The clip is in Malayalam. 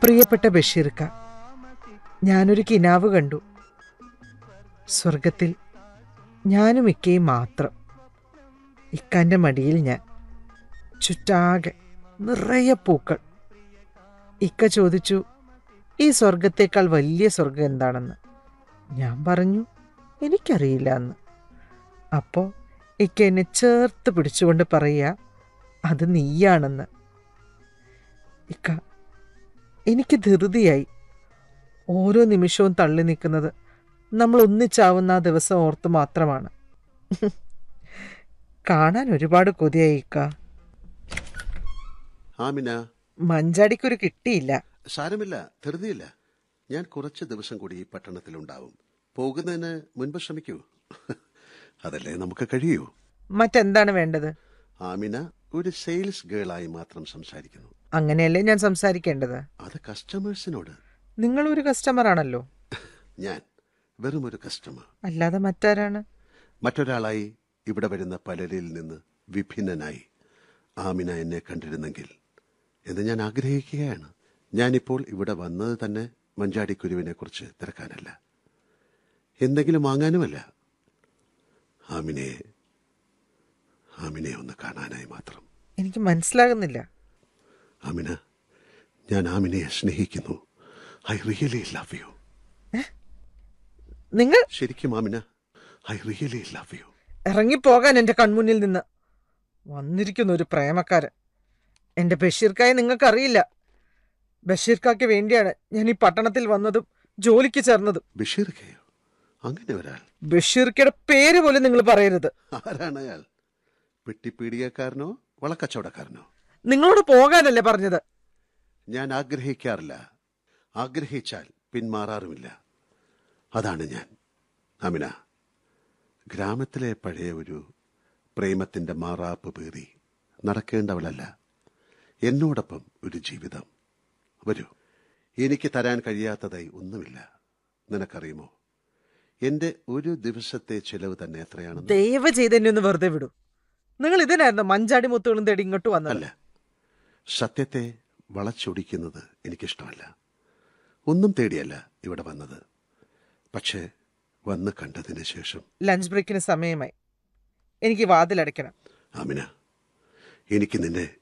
പ്രിയപ്പെട്ട ബഷീർക്ക ഞാനൊരു കിനാവ് കണ്ടു സ്വർഗത്തിൽ ഞാനും ഇക്കയും മാത്രം ഇക്കാൻ്റെ മടിയിൽ ഞാൻ ചുറ്റാകെ നിറയെ പൂക്കൾ ഇക്ക ചോദിച്ചു ഈ സ്വർഗത്തേക്കാൾ വലിയ സ്വർഗം എന്താണെന്ന് ഞാൻ പറഞ്ഞു എനിക്കറിയില്ല എന്ന് അപ്പോൾ ഇക്ക എന്നെ ചേർത്ത് പിടിച്ചുകൊണ്ട് പറയുക അത് നീയാണെന്ന് ഇക്ക എനിക്ക് ധൃതിയായി ഓരോ നിമിഷവും തള്ളി നിൽക്കുന്നത് നമ്മൾ ഒന്നിച്ചാവുന്ന ആ ദിവസം ഓർത്ത് മാത്രമാണ് കാണാൻ ഒരുപാട് കൊതിയായി ഇക്ക ആമിന മഞ്ചാടിക്കൊരു കിട്ടിയില്ല സാരമില്ല ധൃതിയില്ല ഞാൻ കുറച്ച് ദിവസം കൂടി ഈ പട്ടണത്തിലുണ്ടാവും പോകുന്നതിന് മുൻപ് ശ്രമിക്കൂ അതല്ലേ നമുക്ക് കഴിയൂ മറ്റെന്താണ് വേണ്ടത് ആമിന ഒരു സെയിൽസ് ഗേളായി മാത്രം സംസാരിക്കുന്നു അങ്ങനെയല്ലേ ഞാൻ സംസാരിക്കേണ്ടത് അത് കസ്റ്റമേഴ്സിനോട് നിങ്ങളൊരു കസ്റ്റമർ ആണല്ലോ ഞാൻ വെറും ഒരു കസ്റ്റമർ അല്ലാതെ മറ്റാരാണ് മറ്റൊരാളായി ഇവിടെ വരുന്ന പലരിൽ നിന്ന് വിഭിന്നനായി ആമിന എന്നെ കണ്ടിരുന്നെങ്കിൽ എന്ന് ഞാൻ ആഗ്രഹിക്കുകയാണ് ഞാനിപ്പോൾ ഇവിടെ വന്നത് തന്നെ മഞ്ചാടിക്കുരുവിനെ കുറിച്ച് തിരക്കാനല്ല എന്തെങ്കിലും വാങ്ങാനുമല്ല ആമിനെ ആമിനെ ഒന്ന് കാണാനായി മാത്രം എനിക്ക് മനസ്സിലാകുന്നില്ല ആമിന ഞാൻ ആമിനെ സ്നേഹിക്കുന്നു ഐ റിയലി ലവ് യു നിങ്ങൾ ശരിക്കും Amina I really love you ഇറങ്ങിപ്പോകാൻ എൻ്റെ കൺമുന്നിൽ നിന്ന് വന്നിരിക്കുന്ന ഒരു പ്രേമക്കാരൻ എൻ്റെ ബഷീർക്കായെ നിങ്ങൾക്കറിയില്ല ബഷീർക്കായ്ക്ക് വേണ്ടിയാണ് ഞാൻ ഈ പട്ടണത്തിൽ വന്നതും ജോലിക്ക് ചേർന്നതും ബഷീർക്കയോ അങ്ങനെ ഒരാൾ ബഷീർക്കയുടെ പേര് പോലും നിങ്ങൾ പറയരുത് ആരാണ് അയാൾ പെട്ടിപ്പീടികക്കാരനോ വളക്കച്ചവടക്കാരനോ നിങ്ങളോട് പോകാനല്ലേ പറഞ്ഞത് ഞാൻ ആഗ്രഹിക്കാറില്ല ആഗ്രഹിച്ചാൽ പിന്മാറാറുമില്ല അതാണ് ഞാൻ അമിന ഗ്രാമത്തിലെ പഴയ ഒരു പ്രേമത്തിന്റെ മാറാപ്പ് പേറി നടക്കേണ്ടവളല്ല എന്നോടൊപ്പം ഒരു ജീവിതം വരൂ എനിക്ക് തരാൻ കഴിയാത്തതായി ഒന്നുമില്ല നിനക്കറിയുമോ എന്റെ ഒരു ദിവസത്തെ ചെലവ് തന്നെ എത്രയാണെന്ന് ദയവ് ചെയ്ത് എന്നെ ഒന്ന് വെറുതെ വിടൂ നിങ്ങൾ ഇതിനായിരുന്നു മഞ്ചാടി മുത്തുകളും തേടി ഇങ്ങോട്ട് വന്നത് അല്ല സത്യത്തെ വളച്ചൊടിക്കുന്നത് എനിക്കിഷ്ടമല്ല ഒന്നും തേടിയല്ല ഇവിടെ വന്നത് പക്ഷേ വന്ന് കണ്ടതിന് ശേഷം ലഞ്ച് ബ്രേക്കിന് സമയമായി എനിക്ക് വാതിലടയ്ക്കണം ആമിന എനിക്ക് നിന്നെ